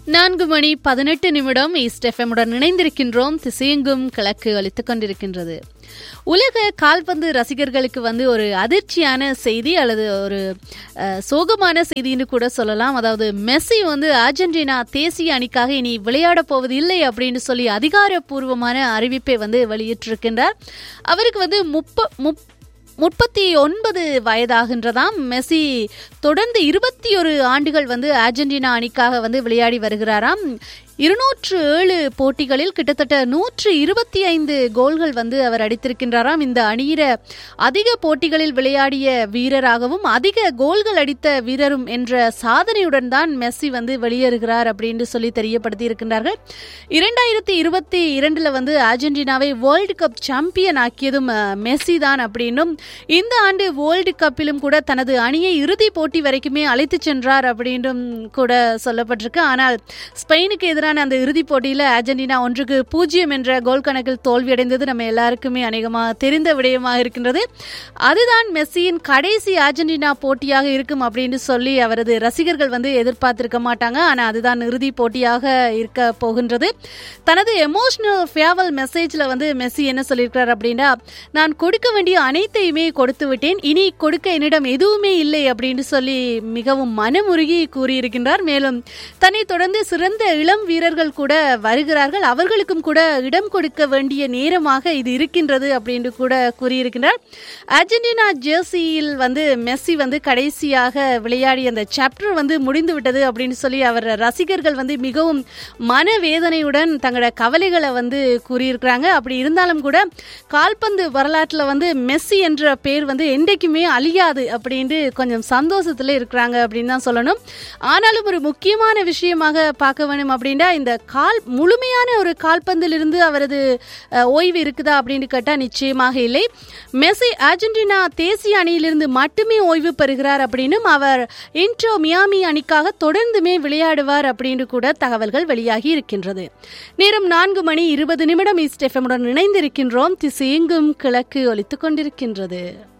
நான்கு மணி பதினெட்டு நிமிடம் ஈஸ்ட் எஃப்எம்முடன் இணைந்திருக்கின்றோம் திசையெங்கும் கிழக்கு அளித்துக் கொண்டிருக்கின்றது உலக கால்பந்து ரசிகர்களுக்கு வந்து ஒரு அதிர்ச்சியான செய்தி அல்லது ஒரு அஹ், சோகமான செய்தின்னு கூட சொல்லலாம் அதாவது மெஸ்ஸி வந்து அர்ஜென்டினா தேசிய அணிக்காக இனி விளையாடப் போவது இல்லை அப்படின்னு சொல்லி அதிகாரப்பூர்வமான அறிவிப்பை வந்து வெளியிட்டிருக்கின்றார் அவருக்கு வந்து முப்ப முப் முப்பத்தி ஒன்பது வயதாகின்றதாம் மெஸ்ஸி தொடர்ந்து இருபத்தி ஒரு ஆண்டுகள் வந்து அர்ஜென்டினா அணிக்காக வந்து விளையாடி வருகிறாராம் இருநூற்று ஏழு போட்டிகளில் கிட்டத்தட்ட நூற்று இருபத்தி ஐந்து கோல்கள் வந்து அவர் அடித்திருக்கின்றாராம் இந்த அணியிற அதிக போட்டிகளில் விளையாடிய வீரராகவும் அதிக கோல்கள் அடித்த வீரரும் என்ற சாதனையுடன் தான் மெஸ்ஸி வந்து வெளியேறுகிறார் அப்படின்னு சொல்லி தெரியப்படுத்தி இருக்கின்றார்கள் இரண்டாயிரத்தி இருபத்தி இரண்டுல வந்து அர்ஜென்டினாவை வேர்ல்டு கப் சாம்பியன் ஆக்கியதும் அஹ், மெஸ்ஸி தான் அப்படின்னும் இந்த ஆண்டு வேர்ல்டு கப்பிலும் கூட தனது அணியை இறுதி போட்டி வரைக்குமே அழைத்துச் சென்றார் அப்படின்றும் கூட சொல்லப்பட்டிருக்கு ஆனால் ஸ்பெயினுக்கு எதிரான அந்த இறுதிப் போட்டியில் அர்ஜென்டினா ஒன்றுக்கு பூஜ்ஜியம் என்ற கோல் கணக்கில் தோல்வியடைந்தது நம்ம எல்லாருக்குமே அநேகமாக தெரிந்த விடயமாக இருக்கின்றது அதுதான் மெஸ்ஸியின் கடைசி அர்ஜென்டினா போட்டியாக இருக்கும் அப்படின்னு சொல்லி அவரது ரசிகர்கள் வந்து எதிர்பார்த்திருக்க மாட்டாங்க ஆனால் அதுதான் இறுதிப் போட்டியாக இருக்க போகின்றது தனது எமோஷனல் ஃபேவல் மெசேஜில் வந்து மெஸ்ஸி என்ன சொல்லியிருக்கிறார் அப்படின்னா நான் கொடுக்க வேண்டிய அனைத்தையுமே கொடுத்து விட்டேன் இனி கொடுக்க என்னிடம் எதுவுமே இல்லை அப்படின்னு சொல்லி மிகவும் மனமுருகி கூறியிருக்கின்றார் மேலும் தன்னை தொடர்ந்து சிறந்த இளம் வீரர்கள் கூட வருகிறார்கள் அவர்களுக்கும் கூட இடம் கொடுக்க வேண்டிய நேரமாக இது இருக்கின்றது அப்படின்னு கூட கூறியிருக்கின்றார் அர்ஜென்டினா ஜெர்சியில் வந்து மெஸ்ஸி வந்து கடைசியாக விளையாடிய அந்த சாப்டர் வந்து முடிந்து விட்டது அப்படின்னு சொல்லி அவர் ரசிகர்கள் வந்து மிகவும் மனவேதனையுடன் தங்களோட கவலைகளை வந்து கூறியிருக்கிறாங்க அப்படி இருந்தாலும் கூட கால்பந்து வரலாற்றில் வந்து மெஸ்ஸி என்ற பேர் வந்து என்றைக்குமே அழியாது அப்படின்ட்டு கொஞ்சம் சந்தோஷத்தில் இருக்கிறாங்க அப்படின்னு தான் சொல்லணும் ஆனாலும் ஒரு முக்கியமான விஷயமாக பார்க்க வேணும் அப்படின்னா இந்த கால் முழுமையான ஒரு கால்பந்திலிருந்து அவரது அஹ், ஓய்வு இருக்குதா அப்படின்னு கேட்டால் நிச்சயமாக இல்லை மெஸ்ஸி அர்ஜென்டினா தேசிய அணியிலிருந்து மட்டுமே ஓய்வு பெறுகிறார் அப்படின்னும் அவர் இன்ட்ரோ மியாமி அணிக்காக தொடர்ந்துமே விளையாடுவார் அப்படின்னு கூட தகவல்கள் வெளியாகி இருக்கின்றது நேரம் நான்கு மணி இருபது நிமிடம் ஈஸ்ட் எஃப்எம்முடன் இணைந்திருக்கின்றோம் திசையெங்கும் கிழக்கு ஒலித்துக் கொண்டிருக்கின்றது